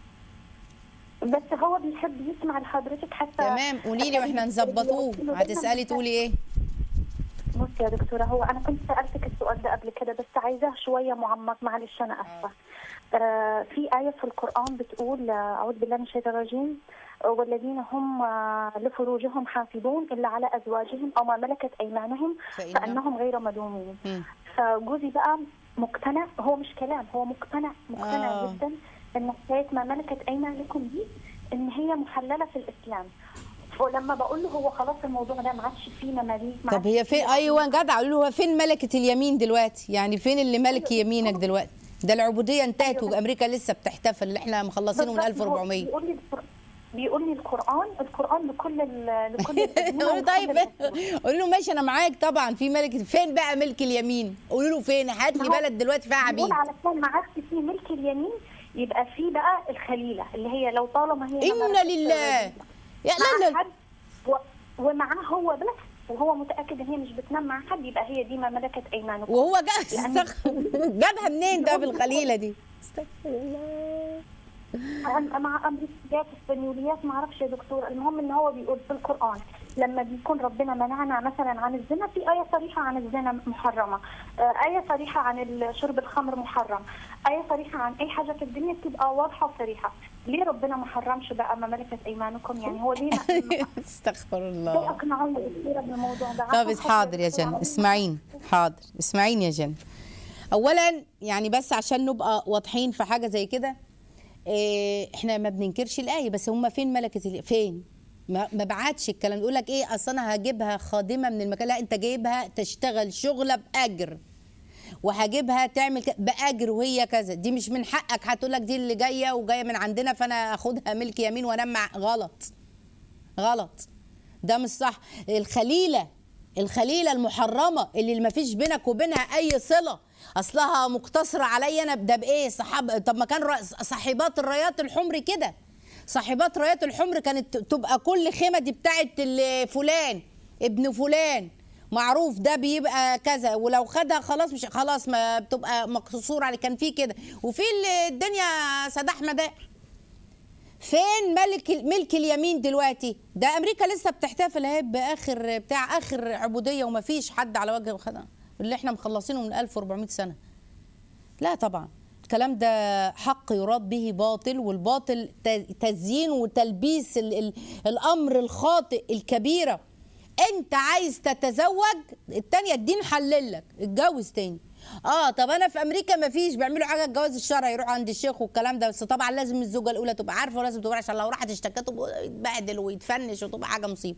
بس هو بيحب يسمع لحضرتك حتى تمام قولي لي واحنا نظبطوه هتسالي تقولي ايه بصي يا دكتورة هو أنا كنت سألتك السؤال ده قبل كده بس عايزاه شوية معمق معلش أنا آسفة آه، في آية في القرآن بتقول آه، أعوذ بالله من الشيطان الرجيم آه، والذين هم آه، لفروجهم حافظون إلا على أزواجهم أو ما ملكت أيمانهم فإنهم- فإنهم غير ملومين مم. فجوزي بقى مقتنع هو مش كلام هو مقتنع مقتنع آه. آه. جدا ان حكايه ما ملكت ايمانكم دي ان هي محلله في الاسلام ولما بقول له هو خلاص الموضوع ده ما عادش فيه مماليك ما طب عادش هي فين فيه ايوه جدع قولوا له هو فين ملكه اليمين دلوقتي يعني فين اللي ملك يمينك دلوقتي ده العبوديه انتهت وامريكا لسه بتحتفل اللي احنا مخلصينه من بالظبط، هو 1400 بيقول لي القر- بيقول لي القران القران لكل ال- لكل الأزمنة قولوا ولكل طيب العصور. قولوا له ماشي انا معاك طبعا في ملك فين بقى ملك اليمين قولوا له فين هات لي ما هو بلد دلوقتي فيها عبيد بيقول علشان ما عادش فيه ملك اليمين يبقى فيه بقى الخليله اللي هي لو طالما هي ما انا ملكتش لله يا لا مع لا حد و... ومعاه هو بس وهو متاكد ان هي مش بتنام مع حد يبقى هي دي ما ملكت ايمانكم وهو جاب لأن- جابها منين ده بالخليله دي استغفر الله أم- مع امريكيات اسبانيوليات ما اعرفش يا دكتور المهم ان هو بيقول في القران لما بيكون ربنا منعنا مثلا عن الزنا في ايه صريحه عن الزنا محرمه آه، ايه صريحه عن شرب الخمر محرم ايه صريحه عن اي حاجه في الدنيا تبقى واضحه وصريحه ليه ربنا ما حرمش بقى ما ملكت ايمانكم يعني هو ليه ما- استغفر ليه الله اقنعونا بالسيره بالموضوع ده طب عشان بس حاضر يا خاطر جن يكون اسمعين حاضر اسمعين يا جن اولا يعني بس عشان نبقى واضحين في حاجه زي كده إيه احنا ما بننكرش الايه بس هم فين ملكه ال- فين ما ما بعتش الكلام يقول لك ايه اصل انا هجيبها خادمه من المكان لا انت جايبها تشتغل شغله باجر وهجيبها تعمل ك- باجر وهي كذا دي مش من حقك هتقول لك دي اللي جايه وجايه من عندنا فانا اخدها ملك يمين وانام مع غلط غلط ده مش صح الخليله الخليله المحرمه اللي ما فيش بينك وبينها اي صله اصلها مقتصره عليا انا ده بايه صحاب طب ما كان رأ- صاحبات الرايات الحمر كده صاحبات رايات الحمر كانت تبقى كل خيمه دي بتاعت ال- فلان ابن فلان معروف ده بيبقى كذا ولو خدها خلاص مش خلاص ما بتبقى مقصور عليه كان في كده وفي اللي الدنيا سداح مداح فين ملك ملك اليمين دلوقتي ده امريكا لسه بتحتفل اهي باخر بتاع اخر عبوديه وما فيش حد على وجه خدها اللي احنا مخلصينه من 1400 سنه لا طبعا الكلام ده حق يراد به باطل والباطل ت- تزيين وتلبيس ال ال الامر الخاطئ الكبيره انت عايز تتزوج التانية الدين حلل لك اتجوز تاني اه طب انا في امريكا ما فيش بيعملوا حاجه الجواز الشرعي يروحوا عند الشيخ والكلام ده بس طبعا لازم الزوجه الاولى تبقى عارفه ولازم تبقى عشان لو راحت اشتكته يتبهدل ويتفنش وتبقى حاجه مصيبه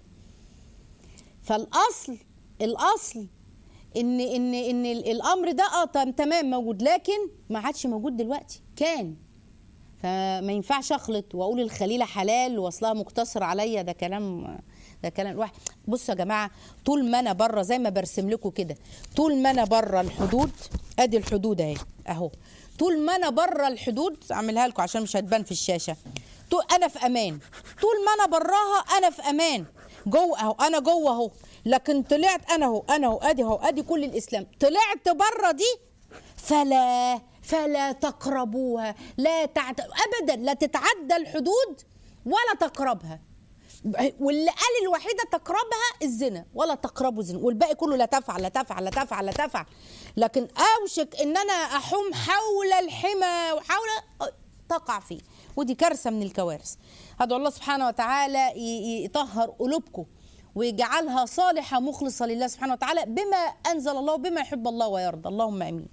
فالاصل الاصل ان ان ان ال- الامر ده اه تم- تمام موجود لكن ما عادش موجود دلوقتي كان فما ينفعش اخلط واقول الخليله حلال واصلها مقتصر عليا ده كلام ده كلام واحد بصوا يا جماعه طول ما انا بره زي ما برسم لكم كده طول ما انا بره الحدود ادي الحدود اهي اهو طول ما انا بره الحدود اعملها لكم عشان مش هتبان في الشاشه طول انا في امان طول ما انا براها انا في امان جوه اهو انا جوه اهو لكن طلعت انا اهو انا اهو ادي اهو ادي كل الاسلام طلعت بره دي فلا فلا تقربوها لا تعت... ابدا لا تتعدى الحدود ولا تقربها واللي قال الوحيده تقربها الزنا ولا تقربوا الزنا والباقي كله لا تفعل لا تفعل لا تفعل لا تفعل لكن اوشك ان انا احوم حول الحمى وحول تقع فيه ودي كارثه من الكوارث هدعو الله سبحانه وتعالى ي- ي- يطهر قلوبكم ويجعلها صالحه مخلصه لله سبحانه وتعالى بما انزل الله وبما يحب الله ويرضى اللهم امين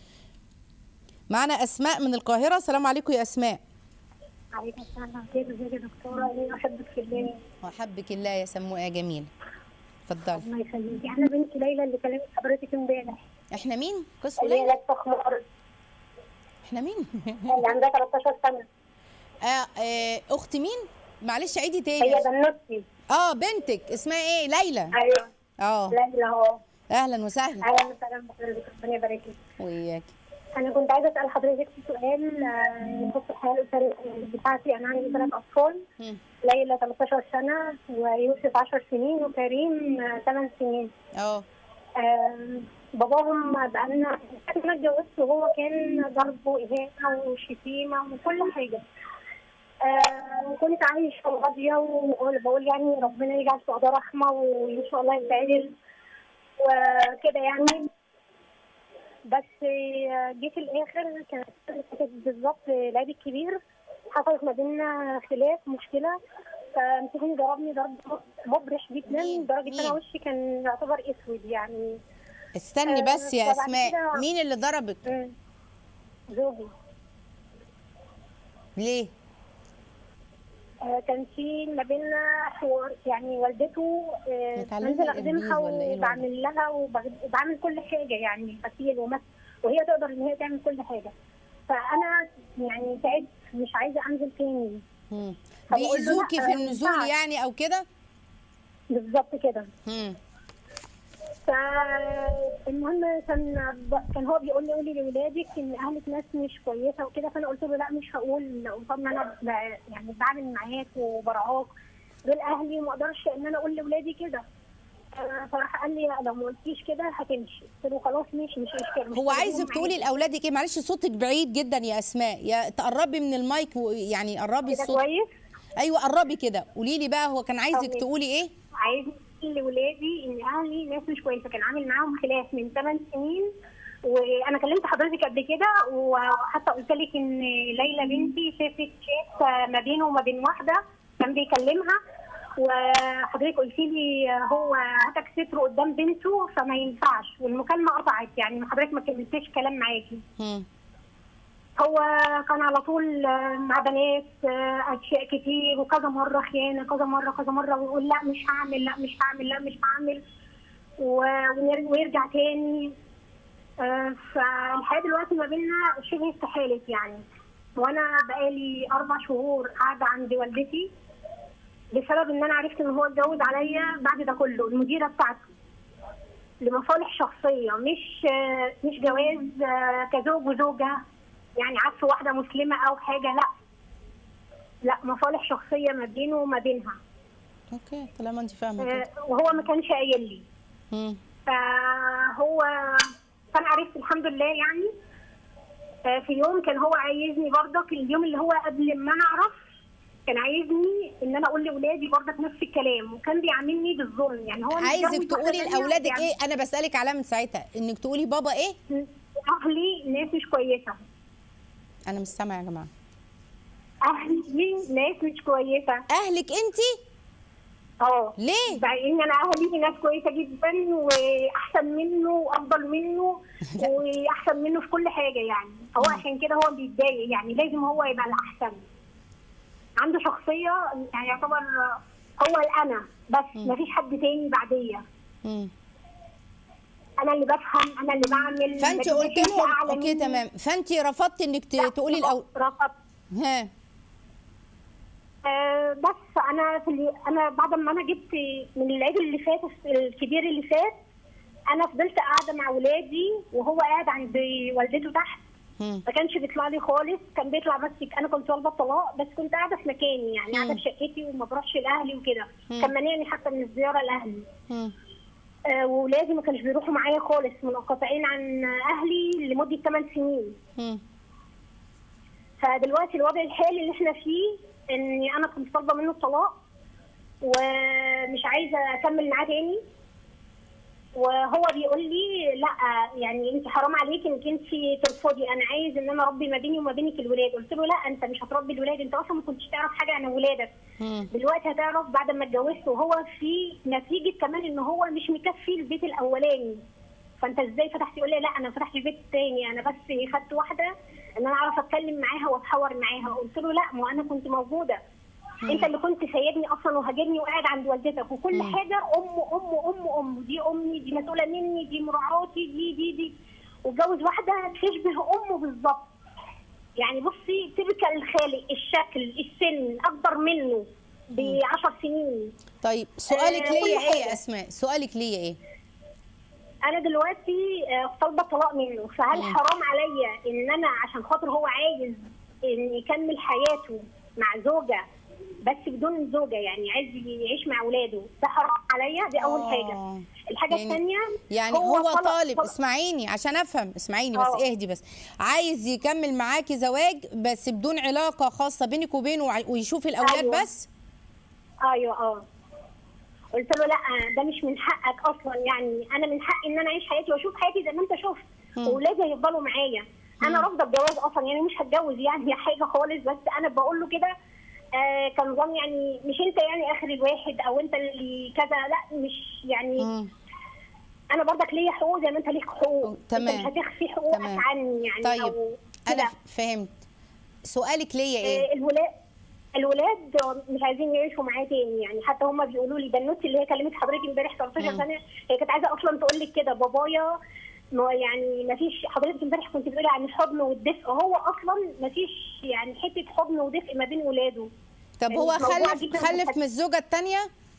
معنا اسماء من القاهره السلام عليكم يا اسماء عليكم السلام كيف ازيك يا دكتوره انا احبك في الله وحبك الله يا سموه يا جميل اتفضلي الله يخليكي انا بنتي ليلى اللي كلمت حضرتك امبارح احنا مين قصه اللي هي ليلى لابسه خمار احنا مين اللي عندها 13 سنه آه آه اخت مين معلش عيدي هي تاني بنوتي اه بنتك اسمها ايه ليلى ايوه اه ليلى اهو اهلا وسهلا اهلا وسهلا بحضرتك ربنا يبارك لك وياك انا كنت عايزه اسال حضرتك في سؤال آه، يخص الحياه الاسريه بتاعتي انا عندي ثلاث اطفال مم. ليلى 13 سنه ويوسف 10 سنين وكريم آه، 8 سنين اه آم، باباهم بقالنا من ما اتجوزت وهو كان ضرب وإهانة وشتيمة وكل حاجة آه، وكنت عايشة راضية وبقول يعني ربنا يجعل في قضاء رحمة وإن شاء الله يتعدل وكده يعني بس آه، جه في الاخر كانت كانت بالظبط العيد الكبير حصلت ما بيننا خلاف مشكله فمسكني ضربني ضرب مبرح جدا مين؟ لدرجه مين؟ انا وشي كان يعتبر اسود يعني استني آه، بس يا فبعد اسماء كده- مين اللي ضربك مم. زوجي ليه آه، كان في ما بيننا حوار يعني والدته آه، اتعلمتي بنزل الإنجليزي اخدمها ولا إيه الوضع؟ وبعمل لها وبغ- وبعمل كل حاجه يعني غسيل ومس وهي تقدر ان هي تعمل كل حاجه فانا يعني تعبت مش عايزه انزل تاني مم. فبقول له بيأذوكي لأ، في ما النزول ينفعش. يعني او كده بالظبط كده مم. فالمهم كان كان هو بيقول لي قولي لاولادك ان اهلك ناس مش كويسه وكده فانا قلت له لا مش هقول قصاد ما انا ب- يعني بعمل معاك وبرعاك دول اهلي وما اقدرش ان انا اقول لاولادي كده آه، فراح قال لي لا لو ما قلتيش كده هتمشي قلت له خلاص ماشي مش مشكله مش هو هجيبهم عايزك معاكي. تقولي لاولادك ايه معلش صوتك بعيد جدا يا اسماء يا تقربي من المايك و- يعني قربي كده الصوت كويس ايوه قربي كده قولي لي بقى هو كان عايزك طيب. تقولي ايه عايز اقول لاولادي ان اهلي ناس مش كويسه كان عامل معاهم خلاف من 8 سنين وانا كلمت حضرتك قبل كده وحتى قلت لك ان ليلى بنتي شافت شات ما بينه وما بين واحده كان بيكلمها وحضرتك قلت لي هو هتك ستر قدام بنته فما ينفعش والمكالمه قطعت يعني حضرتك ما كملتش كلام معاكي مم. هو كان على طول آه، مع بنات آه، اشياء كتير وكذا مره خيانه كذا مره كذا مره ويقول لا مش هعمل لا مش هعمل لا مش هعمل و- ونر- ويرجع تاني آه، فالحياه دلوقتي ما بيننا شبه استحالت يعني وانا بقالي اربع شهور قاعده عند والدتي بسبب ان انا عرفت ان هو اتجوز عليا بعد ده كله المديره بتاعته لمصالح شخصيه مش آه، مش جواز آه، كزوج وزوجه يعني عكس واحده مسلمه او حاجه لا لا مصالح شخصيه ما بينه وما بينها اوكي طالما انت فاهمه آه، كده وهو ما كانش قايل لي مم. فهو فانا عرفت الحمد لله يعني آه، في يوم كان هو عايزني برضك اليوم اللي هو قبل ما انا اعرف كان عايزني ان انا اقول لاولادي برضك نفس الكلام وكان بيعاملني بالظلم يعني هو عايزك متجوز تقولي واحدة تانية لاولادك يعني ايه انا بسالك عليها من ساعتها انك تقولي بابا ايه اهلي ناس مش كويسه انا مش سامعه يا جماعه اهلي ناس مش كويسه اهلك انت اه ليه مع ان انا اهلي ناس كويسه جدا واحسن منه وافضل منه واحسن منه في كل حاجه يعني هو عشان كده هو بيتضايق يعني لازم هو يبقى الاحسن عنده شخصيه يعني يعتبر هو الانا بس مفيش حد تاني بعديه مم. انا اللي بفهم انا اللي بعمل فانت ما قلت تبقاش لهم أعلى اوكي مني. تمام فانت رفضتي انك ت- لا، تقولي الأول رفضت ها آه، بس انا في اللي انا بعد ما انا جبت من العيد اللي فات الكبير اللي فات انا فضلت قاعده مع ولادي وهو قاعد عند والدته تحت مم. ما كانش بيطلع لي خالص كان بيطلع بس انا كنت طالبه الطلاق بس كنت قاعده في مكاني يعني قاعده مم. في شقتي وما بروحش لاهلي وكده مم. كان مانعني حتى من الزياره لاهلي مم. آه، وولادي ما كانوش بيروحوا معايا خالص منقطعين عن اهلي لمده 8 سنين مم. فدلوقتي الوضع الحالي اللي احنا فيه اني انا كنت طالبه منه الطلاق ومش عايزه اكمل معاه تاني وهو بيقول لي لا يعني انت حرام عليك انك انت ترفضي انا عايز ان انا اربي ما بيني وما بينك الولاد قلت له لا انت مش هتربي الولاد انت اصلا ما كنتش تعرف حاجه عن ولادك مم. دلوقتي هتعرف بعد ما اتجوزت وهو في نتيجه كمان ان هو مش مكفي البيت الاولاني فانت ازاي فتحت يقول لي لا انا فتحت البيت الثاني انا بس خدت واحده ان انا اعرف اتكلم معاها واتحاور معاها قلت له لا ما انا كنت موجوده انت اللي كنت سايبني اصلا وهاجرني وقاعد عند والدتك وكل مم. حاجه ام ام ام ام دي امي دي مسؤوله مني دي مراعاتي دي دي دي واتجوز واحده تشبه امه بالظبط يعني بصي تلك الخالق الشكل السن اكبر منه ب 10 سنين طيب سؤالك آه، ليا كل ايه يا حاجة. اسماء سؤالك ليا ايه انا دلوقتي آه، طالبه الطلاق منه فهل مم. حرام عليا ان انا عشان خاطر هو عايز ان يكمل حياته مع زوجه بس بدون زوجه يعني عايز يعيش مع اولاده ده حرام عليا دي اول آه. حاجه الحاجه يعني- الثانيه يعني هو, هو طلب- طالب طلب- اسمعيني عشان افهم اسمعيني بس آه. اهدي بس عايز يكمل معاكي زواج بس بدون علاقه خاصه بينك وبينه وع- ويشوف الاولاد أيوة. بس ايوه اه قلت له لا ده مش من حقك اصلا يعني انا من حقي ان انا اعيش حياتي واشوف حياتي زي ما انت شفت واولادي هيفضلوا معايا انا رافضه الجواز اصلا يعني مش هتجوز يعني حاجه خالص بس انا بقول له كده آه كان نظام يعني مش انت يعني اخر الواحد او انت اللي كذا لا مش يعني مم. انا برضك ليا حقوق زي ما انت ليك حقوق تمام. انت مش هتخفي حقوقك تمام. عني يعني طيب او انا كده. ف- فهمت سؤالك ليا ايه آه، الولاد الولاد مش عايزين يعيشوا معاه تاني يعني حتى هم بيقولوا لي بنوتي اللي هي كلمت حضرتك امبارح 13 سنه هي كانت عايزه اصلا تقول لك كده بابايا ما يعني ما فيش حضرتك امبارح كنت بتقولي عن الحضن والدفء هو اصلا ما فيش يعني حته حضن ودفء ما بين ولاده طب يعني هو موضوع خلف جداً خلف محت- من الزوجه الثانيه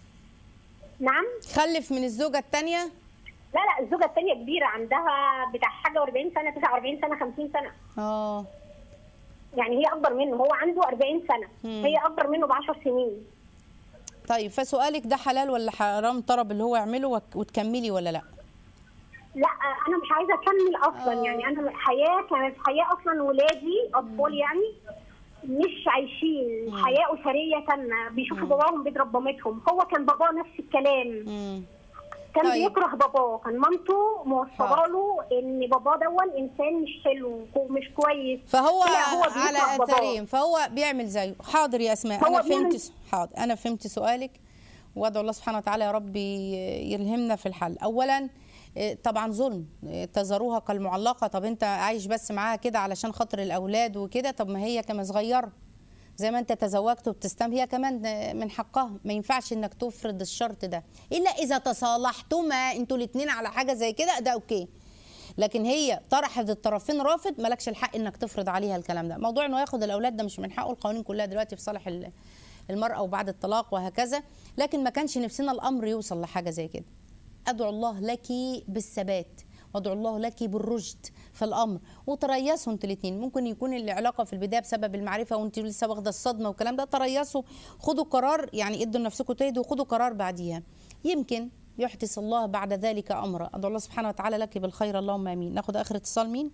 نعم خلف من الزوجه الثانيه لا لا الزوجه الثانيه كبيره عندها بتاع حاجه و40 سنه 49 سنه 50 سنه اه يعني هي اكبر منه هو عنده 40 سنه مم. هي اكبر منه ب 10 سنين طيب فسؤالك ده حلال ولا حرام طرب اللي هو يعمله وك- وتكملي ولا لا لا انا مش عايزه اكمل اصلا آه. يعني انا حياه كانت حياه اصلا ولادي اطفال يعني مش عايشين حياه اسريه كامله بيشوفوا باباهم بيضرب مامتهم هو كان باباه نفس الكلام امم كان طيب. بيكره باباه كان مامته موصله له ان باباه دون انسان مش حلو ومش كويس فهو لا، هو بيكره على باباه. اثرين فهو بيعمل زيه حاضر يا اسماء هو انا بيعمل- فهمت س- حاضر انا فهمت سؤالك وادعو الله سبحانه وتعالى يا رب ي- يلهمنا في الحل اولا إيه، طبعا ظلم إيه، تذروها كالمعلقه طب انت عايش بس معاها كده علشان خاطر الاولاد وكده طب ما هي كمان صغيره زي ما انت تزوجت وبتستم هي كمان من حقها ما ينفعش انك تفرض الشرط ده الا اذا تصالحتما انتوا الاثنين على حاجه زي كده ده اوكي لكن هي طرحت الطرفين رافض مالكش الحق انك تفرض عليها الكلام ده موضوع انه ياخد الاولاد ده مش من حقه القوانين كلها دلوقتي في صالح ال- المراه وبعد الطلاق وهكذا لكن ما كانش نفسنا الامر يوصل لحاجه زي كده ادعو الله لك بالثبات وادعو الله لك بالرشد في الامر وتريثوا انتوا الاثنين ممكن يكون العلاقه في البدايه بسبب المعرفه وانت لسه واخده الصدمه والكلام ده تريثوا خدوا قرار يعني ادوا لنفسكم تهدوا وخدوا قرار بعديها يمكن يحدث الله بعد ذلك امرا ادعو الله سبحانه وتعالى لك بالخير اللهم امين ناخد اخر اتصال مين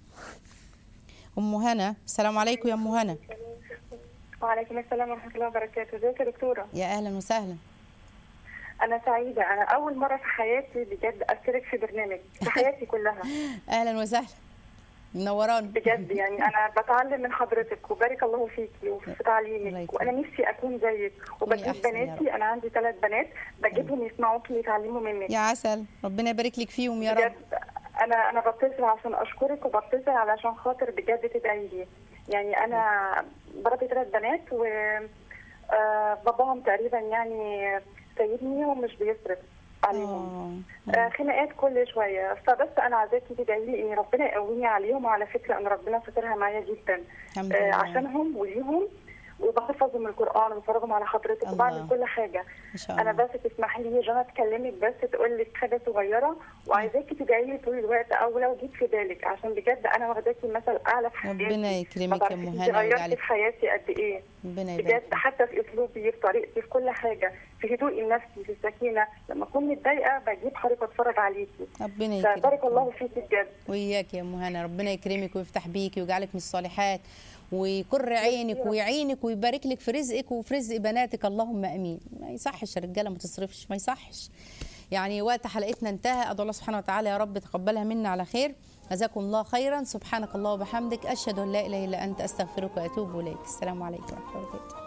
ام هنا السلام عليكم يا ام هنا وعليكم السلام ورحمة الله وبركاته ازيك يا دكتورة يا اهلا وسهلا أنا سعيدة أنا أول مرة في حياتي بجد أشترك في برنامج في حياتي كلها اهلا وسهلا منوران بجد يعني أنا بتعلم من حضرتك وبارك الله فيكي وفي الله تعليمك يكرمك. وأنا نفسي أكون زيك وبجيب أحسن يا بناتي أنا عندي ثلاث بنات بجيبهم يسمعوكي ويتعلموا منك يا عسل ربنا يبارك لك فيهم يا رب بجد انا انا بتصل عشان اشكرك وبتصل علشان خاطر بجد تدعي لي يعني انا بربي ثلاث بنات و آه، باباهم تقريبا يعني سايبني ومش بيصرف عليهم آه. آه، خناقات كل شويه فبس انا عايزاكي تدعي لي ان ربنا يقويني عليهم وعلى فكره ان ربنا سترها معايا جدا الحمد آه، لله. عشانهم وليهم وبحفظهم القران وبفرجهم على حضرتك الله. وبعمل كل حاجه ما شاء انا الله بس تسمحي لي جانا تكلمك بس تقول لك حاجه صغيره وعايزاكي تدعي لي طول الوقت او لو جيت في بالك عشان بجد انا واخداكي مثل اعلى في حياتي ربنا ما يكرمك يا تعرفيش ام انت هنا غيرتي ويجعلك في حياتي قد ايه ربنا يبارك بجد حتى في اسلوبي في طريقتي في كل حاجه في هدوئي النفسي في السكينه لما اكون متضايقه بجيب حضرتك اتفرج عليكي ربنا يكرمك فبارك الله فيكي بجد وإياك يا أم هنا ربنا يكرمك ويفتح بيكي ويجعلك من الصالحات ويقر عينك ويعينك ويبارك لك في رزقك وفي رزق بناتك اللهم امين ما يصحش الرجاله ما تصرفش ما يصحش يعني وقت حلقتنا انتهى ادعو الله سبحانه وتعالى يا رب تقبلها منا على خير جزاكم الله خيرا سبحانك الله وبحمدك اشهد ان لا اله الا انت استغفرك واتوب اليك السلام عليكم ورحمه الله وبركاته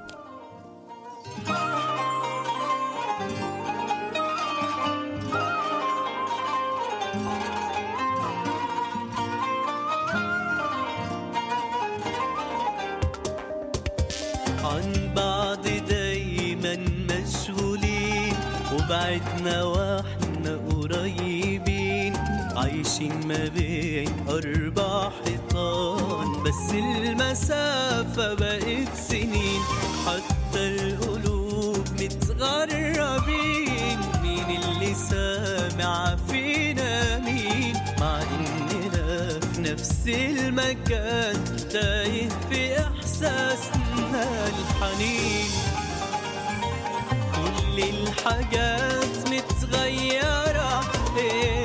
عن بعض دايما مشغولين وبعدنا واحنا قريبين عايشين ما بين أربع حيطان بس المسافة بقت سنين حتى القلوب متغربين مين اللي سامع فينا مين مع إننا في نفس المكان تايه في إحساسنا الحنين كل الحاجات متغيرة إيه